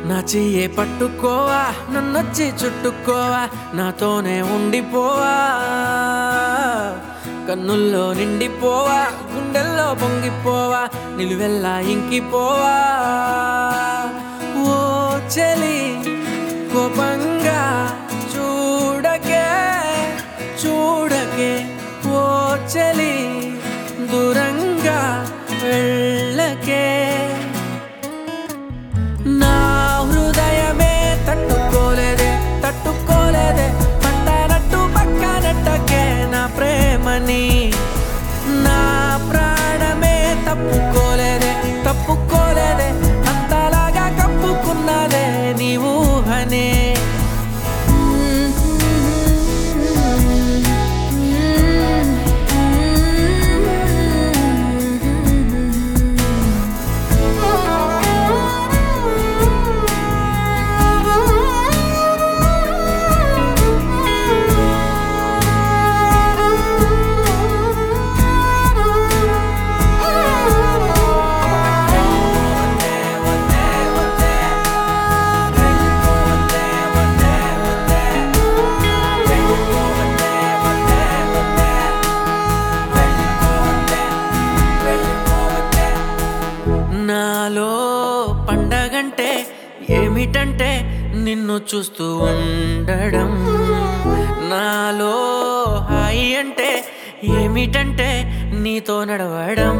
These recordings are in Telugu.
నా చెయ్యే పట్టుకోవా నన్నొచ్చి చుట్టుకోవా నాతోనే ఉండిపోవా కన్నుల్లో నిండిపోవా గుండెల్లో పొంగిపోవా నిలువెల్లా ఇంకిపోవా ఓ చెలి కోపంగా చూడకే చూడకే ఓ చెలి దూరంగా వెళ్ళకే నా హృదయమే తట్టుకోలేదే తట్టుకోలేదే పట్టనట్టు పక్కనట్టకే నా ప్రేమని నా ప్రాణమే తప్పుకోలేదే తప్పుకోలేదే అంతలాగా కప్పుకున్నదే నీ ఊహనే నాలో పండగంటే ఏమిటంటే నిన్ను చూస్తూ ఉండడం నాలో హాయి అంటే ఏమిటంటే నీతో నడవడం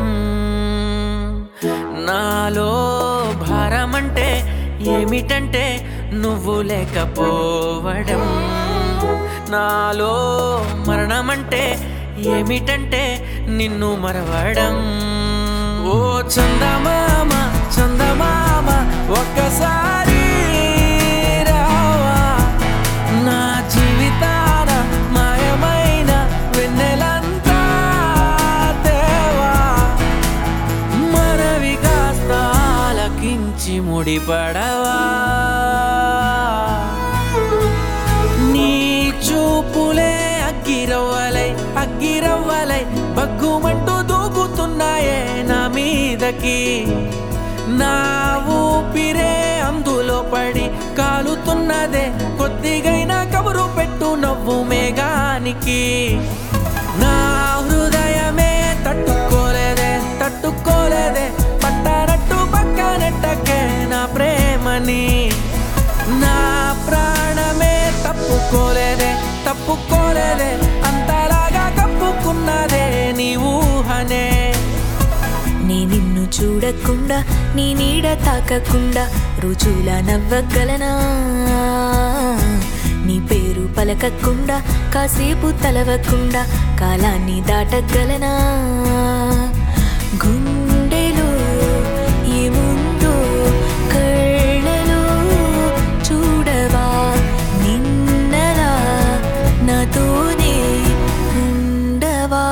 నాలో భారం అంటే ఏమిటంటే నువ్వు లేకపోవడం నాలో మరణమంటే ఏమిటంటే నిన్ను మరవడం ఓ చందమామ చందమామ ఒక్కసారి రావా నా జీవితాన మాయమైన వెన్నెలంతా తేవా మనవి కాస్త ఆలకించి ముడిపడవా నీ చూపులే అగ్గిరవ్వలై అగ్గిరవ్వలై బగ్గుమంటూ దూకుతున్నాయే నా మీదకి నా ఊపిరే అందులో పడి కాలుతున్నదే కొద్దిగైనా కబురు పెట్టు నవ్వు మేఘానికి నా హృదయమే తట్టుకోలేదే తట్టుకోలేదే పట్టనట్టు పక్కనట్టకే నా ప్రేమని నా ప్రాణమే తప్పుకోలేదే తప్పుకోలేదే అంతలాగా కప్పుకున్నదే నీ ఊహనే నీ నిన్ను చూడకుండా నీ నీడ తాకకుండా రుజుల నవ్వగలనా నీ పేరు పలకకుండా కాసేపు తలవకుండా కాలాన్ని దాటగలనా గుండెలో ఏముందో కళ్ళలో చూడవా నిన్నలా నాతోనే ఉండవా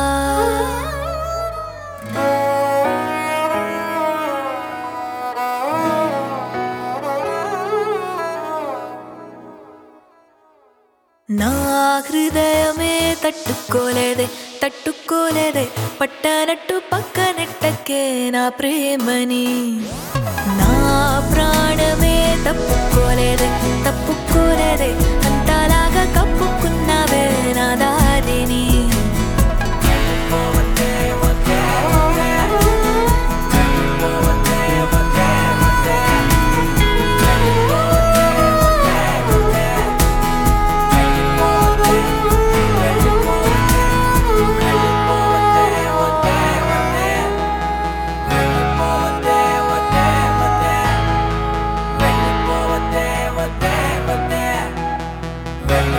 నా హృదయమే తట్టుకోలేదే తట్టుకోలేదే పట్టనట్టు పక్కనెట్టకే నా ప్రేమని నా ప్రాణమే తప్పుకోలేదే తప్పుకోలేదే అంతలాగా కప్పుకున్నావే నా దారిని వెళ్ళిపోవద్దే